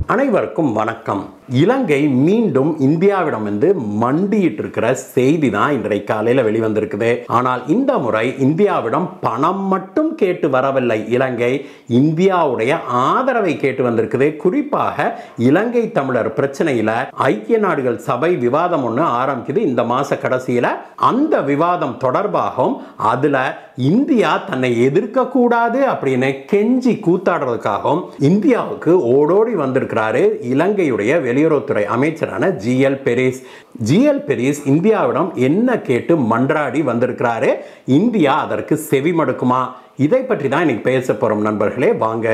அனைவருக்கும் வணக்கம் இலங்கை மீண்டும் இந்தியாவிடம் வந்து மண்டிட்டு இருக்கிற செய்தி தான் இன்றைய காலையில் வெளிவந்திருக்குது ஆனால் இந்த முறை இந்தியாவிடம் பணம் மட்டும் கேட்டு வரவில்லை இலங்கை இந்தியாவுடைய ஆதரவை கேட்டு வந்திருக்குது குறிப்பாக இலங்கை தமிழர் பிரச்சனையில ஐக்கிய நாடுகள் சபை விவாதம் ஒன்று ஆரம்பிக்குது இந்த மாச கடைசியில அந்த விவாதம் தொடர்பாகவும் அதுல இந்தியா தன்னை எதிர்க்க கூடாது அப்படின்னு கெஞ்சி கூத்தாடுறதுக்காகவும் இந்தியாவுக்கு ஓடோடி வந்திருக்கிறாரு இலங்கையுடைய வெளியுறவுத்துறை அமைச்சரான ஜிஎல் பெரிஸ் ஜிஎல் பெரிஸ் இந்தியாவிடம் என்ன கேட்டு மன்றாடி வந்திருக்கிறாரு இந்தியா அதற்கு செவிமடுக்குமா இதை பற்றி தான் இன்னைக்கு பேச போறோம் நண்பர்களே வாங்க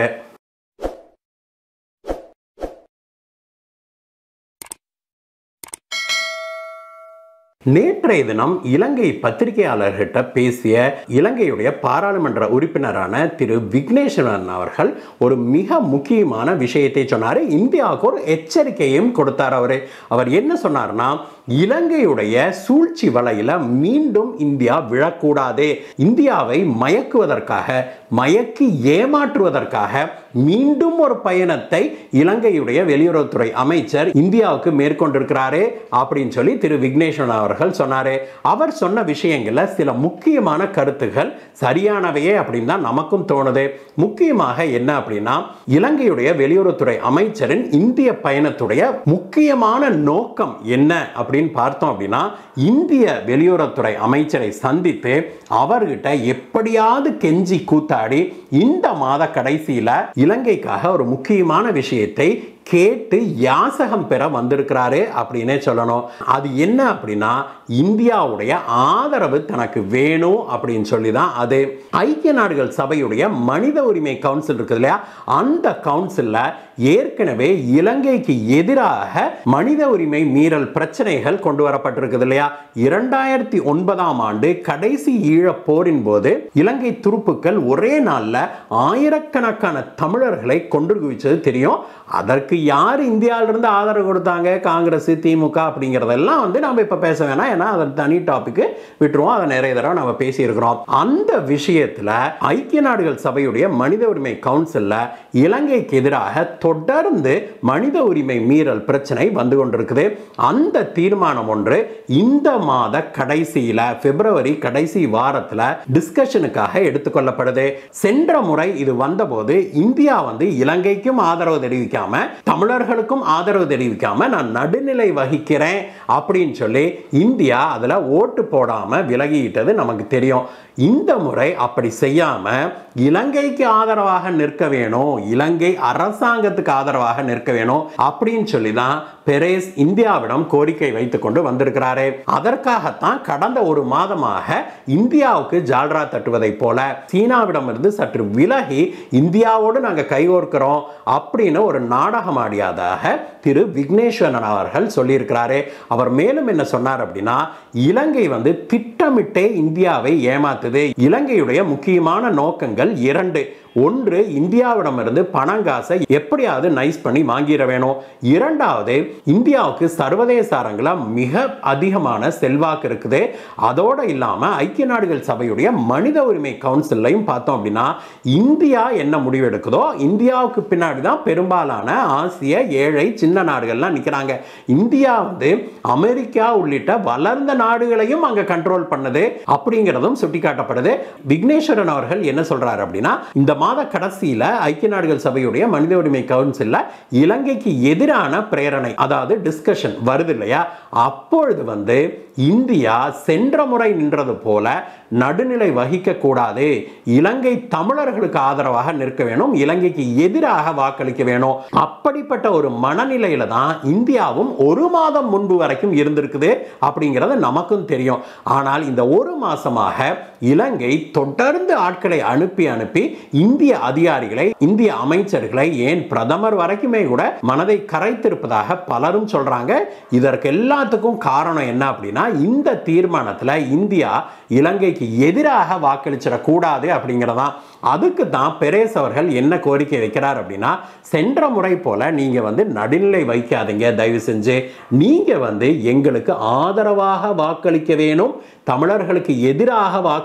நேற்றைய தினம் இலங்கை பத்திரிகையாளர்கிட்ட பேசிய இலங்கையுடைய பாராளுமன்ற உறுப்பினரான திரு விக்னேஸ்வரன் அவர்கள் ஒரு மிக முக்கியமான விஷயத்தை சொன்னார் இந்தியாவுக்கு ஒரு எச்சரிக்கையும் கொடுத்தார் அவர் அவர் என்ன சொன்னார்னா இலங்கையுடைய சூழ்ச்சி வலையில மீண்டும் இந்தியா விழக்கூடாது இந்தியாவை மயக்குவதற்காக மயக்கி ஏமாற்றுவதற்காக மீண்டும் ஒரு பயணத்தை இலங்கையுடைய வெளியுறவுத்துறை அமைச்சர் இந்தியாவுக்கு மேற்கொண்டிருக்கிறாரு அப்படின்னு சொல்லி திரு விக்னேஸ்வரன் அவர்கள் சொன்னாரு அவர் சொன்ன விஷயங்கள்ல சில முக்கியமான கருத்துகள் சரியானவையே அப்படின்னு தான் நமக்கும் தோணுது முக்கியமாக என்ன அப்படின்னா இலங்கையுடைய வெளியுறவுத்துறை அமைச்சரின் இந்திய பயணத்துடைய முக்கியமான நோக்கம் என்ன அப்படின்னு பார்த்தோம் அப்படின்னா இந்திய வெளியுறவுத்துறை அமைச்சரை சந்தித்து அவர்கிட்ட எப்படியாவது கெஞ்சி கூத்தாடி இந்த மாத கடைசியில இலங்கைக்காக ஒரு முக்கியமான விஷயத்தை கேட்டு யாசகம் பெற வந்திருக்கிறாரு அப்படின்னே சொல்லணும் அது என்ன அப்படின்னா இந்தியாவுடைய ஆதரவு தனக்கு வேணும் அப்படின்னு சொல்லி தான் அது ஐக்கிய நாடுகள் சபையுடைய மனித உரிமை கவுன்சில் இருக்குது இல்லையா அந்த கவுன்சிலில் ஏற்கனவே இலங்கைக்கு எதிராக மனித உரிமை மீறல் பிரச்சனைகள் கொண்டு வரப்பட்டிருக்குது இல்லையா இரண்டாயிரத்தி ஒன்பதாம் ஆண்டு கடைசி ஈழப் போரின் போது இலங்கை துருப்புக்கள் ஒரே நாளில் ஆயிரக்கணக்கான தமிழர்களை கொண்டு குவிச்சது தெரியும் அதற்கு யார் இந்தியாவிலிருந்து ஆதரவு கொடுத்தாங்க காங்கிரஸ் திமுக அப்படிங்கிறதெல்லாம் வந்து நம்ம இப்போ பேச வேணாம் ஏன்னா அதை தனி டாபிக் விட்டுருவோம் அதை நிறைய தடவை நம்ம பேசியிருக்கிறோம் அந்த விஷயத்தில் ஐக்கிய நாடுகள் சபையுடைய மனித உரிமை கவுன்சிலில் இலங்கைக்கு எதிராக தொடர்ந்து மனித உரிமை மீறல் பிரச்சனை வந்து கொண்டிருக்குது அந்த தீர்மானம் ஒன்று இந்த மாத கடைசியில் பிப்ரவரி கடைசி வாரத்தில் டிஸ்கஷனுக்காக எடுத்துக்கொள்ளப்படுது சென்ற முறை இது வந்தபோது இந்தியா வந்து இலங்கைக்கும் ஆதரவு தெரிவிக்காம தமிழர்களுக்கும் ஆதரவு தெரிவிக்காம நான் நடுநிலை வகிக்கிறேன் அப்படின்னு சொல்லி இந்தியா அதில் ஓட்டு போடாம விலகிட்டது நமக்கு தெரியும் இந்த முறை அப்படி செய்யாம இலங்கைக்கு ஆதரவாக நிற்க வேணும் இலங்கை அரசாங்கத்துக்கு ஆதரவாக நிற்க வேணும் அப்படின்னு சொல்லி தான் பெரேஸ் இந்தியாவிடம் கோரிக்கை வைத்துக் கொண்டு வந்திருக்கிறாரு அதற்காகத்தான் கடந்த ஒரு மாதமாக இந்தியாவுக்கு ஜால்ரா தட்டுவதை போல சீனாவிடம் இருந்து சற்று விலகி இந்தியாவோடு நாங்கள் கைகோர்க்கிறோம் அப்படின்னு ஒரு நாடகம் ஆடியதாக திரு விக்னேஸ்வரன் அவர்கள் சொல்லியிருக்கிறாரு அவர் மேலும் என்ன சொன்னார் அப்படின்னா இலங்கை வந்து திட்டமிட்டே இந்தியாவை ஏமாத்துது இலங்கையுடைய முக்கியமான நோக்கங்கள் இரண்டு ஒன்று இந்தியாவிடமிருந்து பணங்காசை எப்படியாவது நைஸ் பண்ணி வாங்கிட வேணும் இரண்டாவது இந்தியாவுக்கு சர்வதேச அரங்கில் மிக அதிகமான செல்வாக்கு இருக்குது அதோடு இல்லாமல் ஐக்கிய நாடுகள் சபையுடைய மனித உரிமை கவுன்சிலையும் பார்த்தோம் அப்படின்னா இந்தியா என்ன முடிவெடுக்குதோ இந்தியாவுக்கு பின்னாடி தான் பெரும்பாலான ஆசிய ஏழை சின்ன நாடுகள்லாம் நிற்கிறாங்க இந்தியா வந்து அமெரிக்கா உள்ளிட்ட வளர்ந்த நாடுகளையும் அங்கே கண்ட்ரோல் பண்ணுது அப்படிங்கிறதும் சுட்டிக்காட்டப்படுது விக்னேஸ்வரன் அவர்கள் என்ன சொல்றாரு அப்படின்னா இந்த மாத கடைசியில் ஐக்கிய நாடுகள் சபையுடைய மனித உரிமை கவுன்சிலில் இலங்கைக்கு எதிரான பிரேரணை அதாவது டிஸ்கஷன் வருது இல்லையா அப்பொழுது வந்து இந்தியா சென்ற முறை நின்றது போல நடுநிலை வகிக்க கூடாது இலங்கை தமிழர்களுக்கு ஆதரவாக நிற்க வேணும் இலங்கைக்கு எதிராக வாக்களிக்க வேணும் அப்படிப்பட்ட ஒரு மனநிலையில தான் இந்தியாவும் ஒரு மாதம் முன்பு வரைக்கும் இருந்திருக்குது அப்படிங்கிறது நமக்கும் தெரியும் ஆனால் இந்த ஒரு மாசமாக இலங்கை தொடர்ந்து ஆட்களை அனுப்பி அனுப்பி இந்திய அதிகாரிகளை இந்திய அமைச்சர்களை ஏன் பிரதமர் வரைக்குமே கூட மனதை கரைத்திருப்பதாக பலரும் சொல்றாங்க இதற்கு எல்லாத்துக்கும் காரணம் என்ன அப்படின்னா இந்த தீர்மானத்தில் இந்தியா இலங்கைக்கு எதிராக வாக்களிச்சிடக்கூடாது அப்படிங்கிறதான் அதுக்கு தான் பெரேஸ் அவர்கள் என்ன கோரிக்கை வைக்கிறார் அப்படின்னா சென்ற முறை போல நீங்க வந்து நடுநிலை வைக்காதீங்க தயவு செஞ்சு நீங்க வந்து எங்களுக்கு ஆதரவாக வாக்களிக்க வேணும் தமிழர்களுக்கு எதிராக வாக்களி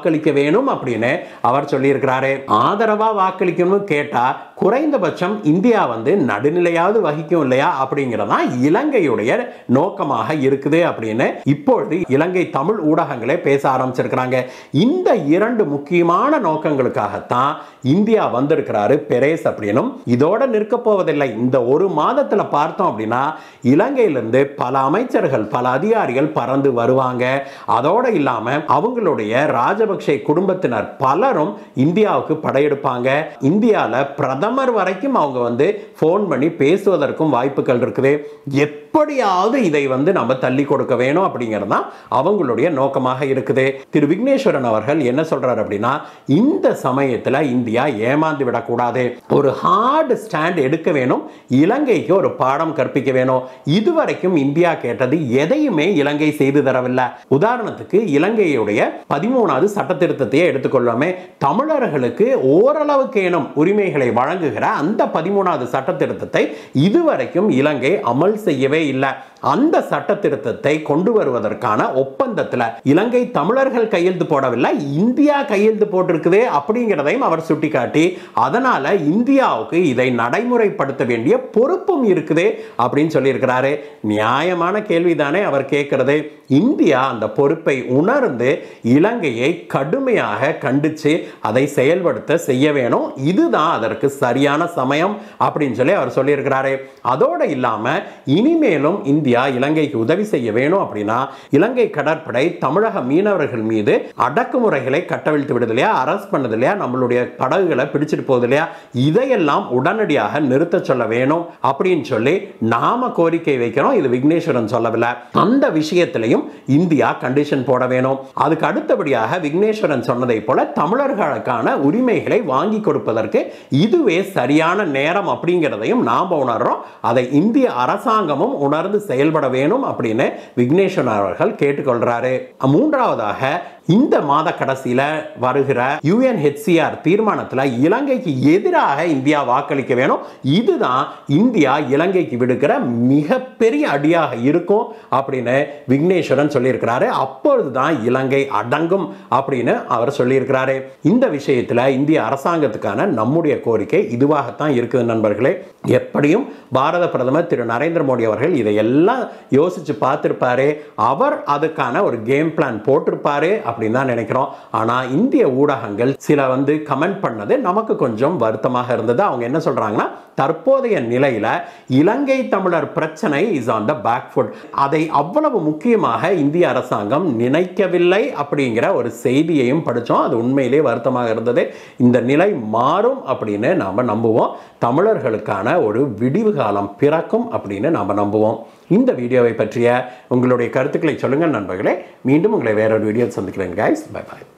வாக்களிக்க வேணும் அப்படின்னு அவர் சொல்லியிருக்கிறாரு ஆதரவா வாக்களிக்கணும்னு கேட்டா குறைந்தபட்சம் இந்தியா வந்து நடுநிலையாவது வகிக்கும் இல்லையா அப்படிங்கிறதான் இலங்கையுடைய நோக்கமாக இருக்குது அப்படின்னு இப்பொழுது இலங்கை தமிழ் ஊடகங்களே பேச ஆரம்பிச்சிருக்கிறாங்க இந்த இரண்டு முக்கியமான நோக்கங்களுக்காகத்தான் இந்தியா வந்திருக்கிறாரு பெரேஸ் அப்படின்னும் இதோட நிற்க போவதில்லை இந்த ஒரு மாதத்துல பார்த்தோம் அப்படின்னா இலங்கையிலிருந்து பல அமைச்சர்கள் பல அதிகாரிகள் பறந்து வருவாங்க அதோட இல்லாம அவங்களுடைய ராஜபக்சே குடும்பத்தினர் பலரும் இந்தியாவுக்கு படையெடுப்பாங்க இந்தியால பிரதமர் வரைக்கும் அவங்க வந்து ஃபோன் பண்ணி பேசுவதற்கும் வாய்ப்புகள் இருக்குது எப்படியாவது இதை வந்து நம்ம தள்ளி கொடுக்க வேணும் அப்படிங்கிறது தான் அவங்களுடைய நோக்கமாக இருக்குது திரு விக்னேஸ்வரன் அவர்கள் என்ன சொல்றாரு அப்படின்னா இந்த சமயத்துல இந்தியா ஏமாந்து விடக்கூடாது ஒரு ஹார்ட் ஸ்டாண்ட் எடுக்க வேணும் இலங்கைக்கு ஒரு பாடம் கற்பிக்க வேணும் இதுவரைக்கும் இந்தியா கேட்டது எதையுமே இலங்கை செய்து தரவில்லை உதாரணத்துக்கு இலங்கையுடைய பதிமூணாவது சட்ட திருத்தத்தையே எடுத்துக்கொள்ளாமே தமிழர்களுக்கு ஓரளவுக்கேனும் உரிமைகளை வழங்குகிற அந்த பதிமூணாவது சட்ட திருத்தத்தை இதுவரைக்கும் இலங்கை அமல் செய்யவே இல்லை அந்த சட்ட திருத்தத்தை கொண்டு வருவதற்கான ஒப்பந்தத்தில் இலங்கை தமிழர்கள் கையெழுத்து போடவில்லை இந்தியா கையெழுத்து போட்டிருக்குது அப்படிங்கிறதையும் அவர் சுட்டிக்காட்டி அதனால இந்தியாவுக்கு இதை நடைமுறைப்படுத்த வேண்டிய பொறுப்பும் இருக்குது அப்படின்னு சொல்லியிருக்கிறாரு நியாயமான கேள்விதானே அவர் கேட்கிறது இந்தியா அந்த பொறுப்பை உணர்ந்து இலங்கையை கடுமையாக கண்டிச்சு அதை செயல்படுத்த செய்ய வேணும் இதுதான் அதற்கு சரியான சமயம் அப்படின்னு சொல்லி அவர் சொல்லியிருக்கிறாரு அதோட இல்லாம இனிமேலும் இந்தியா இலங்கைக்கு உதவி செய்ய வேணும் அப்படின்னா இலங்கை கடற்படை தமிழக மீனவர்கள் மீது அடக்குமுறைகளை கட்டவிழ்த்து விடுது இல்லையா அரெஸ்ட் பண்ணது இல்லையா நம்மளுடைய படகுகளை பிடிச்சிட்டு போகுது இல்லையா இதையெல்லாம் உடனடியாக நிறுத்த சொல்ல வேணும் அப்படின்னு சொல்லி நாம கோரிக்கை வைக்கிறோம் இது விக்னேஸ்வரன் சொல்லவில்லை அந்த விஷயத்திலையும் இந்தியா கண்டிஷன் போட வேணும் அதுக்கு அடுத்தபடியாக விக்னேஸ்வரன் சொன்னதை போல தமிழர்களுக்கான உரிமைகளை வாங்கி கொடுப்பதற்கு இதுவே சரியான நேரம் அப்படிங்கிறதையும் நாம் உணர்றோம் அதை இந்திய அரசாங்கமும் உணர்ந்து செயல்பட வேணும் அப்படின்னு விக்னேஸ்வரன் அவர்கள் கேட்டுக்கொள்றாரு மூன்றாவதாக இந்த மாத கடைசியில் வருகிற யுஎன்ஹெச்சிஆர் தீர்மானத்தில் இலங்கைக்கு எதிராக இந்தியா வாக்களிக்க வேணும் இதுதான் இந்தியா இலங்கைக்கு விடுக்கிற மிகப்பெரிய அடியாக இருக்கும் அப்படின்னு விக்னேஸ்வரன் சொல்லியிருக்கிறாரு அப்பொழுது தான் இலங்கை அடங்கும் அப்படின்னு அவர் சொல்லியிருக்கிறாரு இந்த விஷயத்தில் இந்திய அரசாங்கத்துக்கான நம்முடைய கோரிக்கை இதுவாகத்தான் இருக்குது நண்பர்களே எப்படியும் பாரத பிரதமர் திரு நரேந்திர மோடி அவர்கள் இதையெல்லாம் யோசிச்சு பார்த்திருப்பாரு அவர் அதுக்கான ஒரு கேம் பிளான் போட்டிருப்பாரு அப்படின்னு தான் நினைக்கிறோம் ஆனால் இந்திய ஊடகங்கள் சில வந்து கமெண்ட் பண்ணது நமக்கு கொஞ்சம் வருத்தமாக இருந்தது அவங்க என்ன சொல்றாங்கன்னா தற்போதைய நிலையில இலங்கை தமிழர் பிரச்சனை is on the back foot அதை அவ்வளவு முக்கியமாக இந்திய அரசாங்கம் நினைக்கவில்லை அப்படிங்கிற ஒரு செய்தியையும் படித்தோம் அது உண்மையிலே வருத்தமாக இருந்தது இந்த நிலை மாறும் அப்படின்னு நாம் நம்புவோம் தமிழர்களுக்கான ஒரு விடிவு காலம் பிறக்கும் அப்படின்னு நாம் நம்புவோம் இந்த வீடியோவை பற்றிய உங்களுடைய கருத்துக்களை சொல்லுங்கள் நண்பர்களே மீண்டும் உங்களை வேறொரு வீடியோ சந்திக்கிறேன் கைஸ் பை பாய்